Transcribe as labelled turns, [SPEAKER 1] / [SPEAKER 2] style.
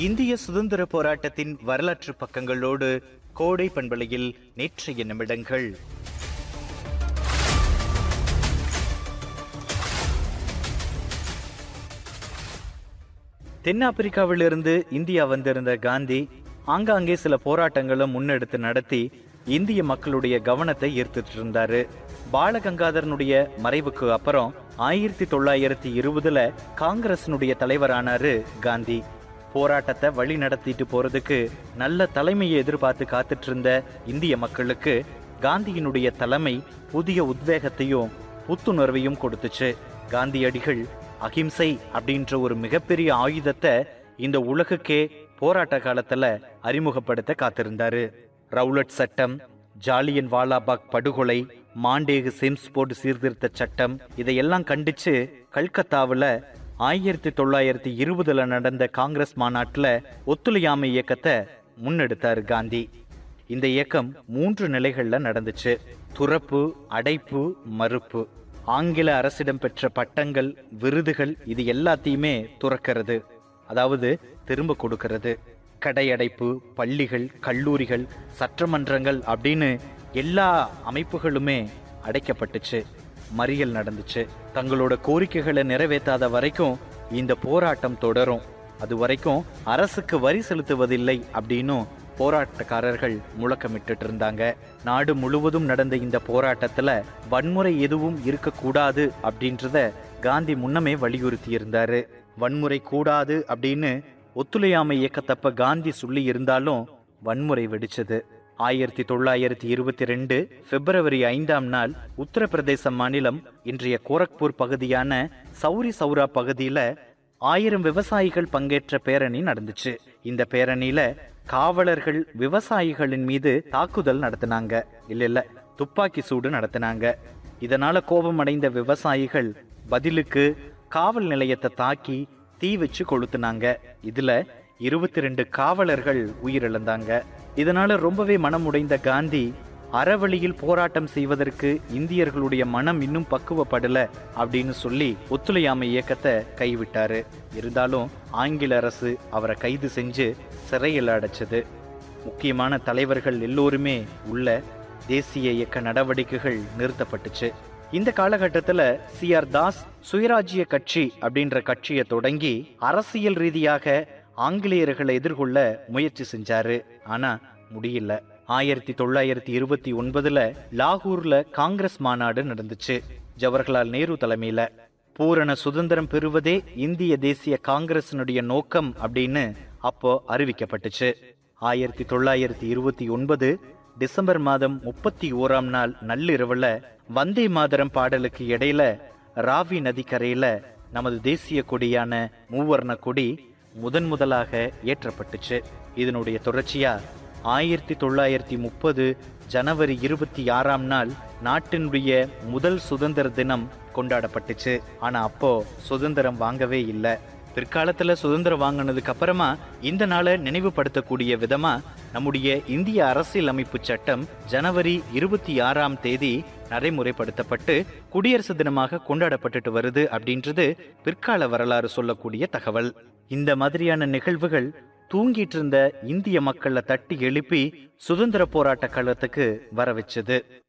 [SPEAKER 1] இந்திய சுதந்திர போராட்டத்தின் வரலாற்று பக்கங்களோடு கோடை பண்பலையில் நேற்றைய நிமிடங்கள் தென்னாப்பிரிக்காவிலிருந்து இந்தியா வந்திருந்த காந்தி ஆங்காங்கே சில போராட்டங்களை முன்னெடுத்து நடத்தி இந்திய மக்களுடைய கவனத்தை ஈர்த்துட்டு இருந்தாரு பாலகங்காதரனுடைய மறைவுக்கு அப்புறம் ஆயிரத்தி தொள்ளாயிரத்தி இருபதுல காங்கிரசினுடைய தலைவரானாரு காந்தி போராட்டத்தை வழி நடத்திட்டு போறதுக்கு நல்ல தலைமையை எதிர்பார்த்து காத்துட்டு இருந்த இந்திய மக்களுக்கு காந்தியினுடைய தலைமை புதிய உத்வேகத்தையும் புத்துணர்வையும் கொடுத்துச்சு காந்தியடிகள் அகிம்சை அப்படின்ற ஒரு மிகப்பெரிய ஆயுதத்தை இந்த உலகுக்கே போராட்ட காலத்துல அறிமுகப்படுத்த காத்திருந்தாரு ரவுலட் சட்டம் ஜாலியன் வாலாபாக் படுகொலை மாண்டேகு சிம்ஸ்போர்ட் சீர்திருத்த சட்டம் இதையெல்லாம் கண்டிச்சு கல்கத்தாவுல ஆயிரத்தி தொள்ளாயிரத்தி இருபதுல நடந்த காங்கிரஸ் மாநாட்டுல ஒத்துழையாமை இயக்கத்தை முன்னெடுத்தாரு காந்தி இந்த இயக்கம் மூன்று நிலைகள்ல நடந்துச்சு துறப்பு அடைப்பு மறுப்பு ஆங்கில அரசிடம் பெற்ற பட்டங்கள் விருதுகள் இது எல்லாத்தையுமே துறக்கிறது அதாவது திரும்ப கொடுக்கிறது கடையடைப்பு பள்ளிகள் கல்லூரிகள் சட்டமன்றங்கள் அப்படின்னு எல்லா அமைப்புகளுமே அடைக்கப்பட்டுச்சு மறியல் நடந்துச்சு தங்களோட கோரிக்கைகளை நிறைவேற்றாத வரைக்கும் இந்த போராட்டம் தொடரும் அது வரைக்கும் அரசுக்கு வரி செலுத்துவதில்லை அப்படின்னும் போராட்டக்காரர்கள் முழக்கமிட்டுட்டு இருந்தாங்க நாடு முழுவதும் நடந்த இந்த போராட்டத்துல வன்முறை எதுவும் இருக்கக்கூடாது அப்படின்றத காந்தி முன்னமே வலியுறுத்தி இருந்தாரு வன்முறை கூடாது அப்படின்னு ஒத்துழையாமை இயக்கத்தப்ப காந்தி சொல்லி இருந்தாலும் வன்முறை வெடிச்சது ஆயிரத்தி தொள்ளாயிரத்தி இருபத்தி ரெண்டு பிப்ரவரி ஐந்தாம் நாள் உத்தரப்பிரதேச மாநிலம் இன்றைய கோரக்பூர் பகுதியான சௌரி சௌரா பகுதியில ஆயிரம் விவசாயிகள் பங்கேற்ற பேரணி நடந்துச்சு இந்த பேரணியில காவலர்கள் விவசாயிகளின் மீது தாக்குதல் நடத்தினாங்க இல்ல இல்ல துப்பாக்கி சூடு நடத்தினாங்க இதனால கோபமடைந்த விவசாயிகள் பதிலுக்கு காவல் நிலையத்தை தாக்கி தீ வச்சு கொளுத்துனாங்க இதுல இருபத்தி ரெண்டு காவலர்கள் உயிரிழந்தாங்க இதனால ரொம்பவே மனம் உடைந்த காந்தி அறவழியில் போராட்டம் செய்வதற்கு இந்தியர்களுடைய மனம் இன்னும் பக்குவப்படல அப்படின்னு சொல்லி ஒத்துழையாமை இயக்கத்தை கைவிட்டாரு இருந்தாலும் ஆங்கில அரசு அவரை கைது செஞ்சு சிறையில் அடைச்சது முக்கியமான தலைவர்கள் எல்லோருமே உள்ள தேசிய இயக்க நடவடிக்கைகள் நிறுத்தப்பட்டுச்சு இந்த காலகட்டத்தில் சி ஆர் தாஸ் சுயராஜ்ய கட்சி அப்படின்ற கட்சியை தொடங்கி அரசியல் ரீதியாக ஆங்கிலேயர்களை எதிர்கொள்ள முயற்சி செஞ்சாரு ஆனா முடியல ஆயிரத்தி தொள்ளாயிரத்தி இருபத்தி ஒன்பதுல லாகூர்ல காங்கிரஸ் மாநாடு நடந்துச்சு ஜவஹர்லால் நேரு தலைமையில பூரண சுதந்திரம் பெறுவதே இந்திய தேசிய காங்கிரசினுடைய நோக்கம் அப்படின்னு அப்போ அறிவிக்கப்பட்டுச்சு ஆயிரத்தி தொள்ளாயிரத்தி இருபத்தி ஒன்பது டிசம்பர் மாதம் முப்பத்தி ஓராம் நாள் நள்ளிரவுல வந்தே மாதரம் பாடலுக்கு இடையில ராவி நதிக்கரையில நமது தேசிய கொடியான மூவர்ண கொடி முதன் முதலாக ஏற்றப்பட்டுச்சு இதனுடைய தொடர்ச்சியா ஆயிரத்தி தொள்ளாயிரத்தி முப்பது ஜனவரி இருபத்தி ஆறாம் நாள் நாட்டினுடைய முதல் சுதந்திர தினம் கொண்டாடப்பட்டுச்சு ஆனா அப்போ சுதந்திரம் வாங்கவே இல்லை பிற்காலத்துல சுதந்திரம் வாங்கினதுக்கு அப்புறமா இந்த நாளை நினைவுபடுத்தக்கூடிய விதமா நம்முடைய இந்திய அரசியல் அமைப்பு சட்டம் ஜனவரி இருபத்தி ஆறாம் தேதி நடைமுறைப்படுத்தப்பட்டு குடியரசு தினமாக கொண்டாடப்பட்டுட்டு வருது அப்படின்றது பிற்கால வரலாறு சொல்லக்கூடிய தகவல் இந்த மாதிரியான நிகழ்வுகள் தூங்கிட்டு இருந்த இந்திய மக்களை தட்டி எழுப்பி சுதந்திர போராட்ட களத்துக்கு வர வச்சது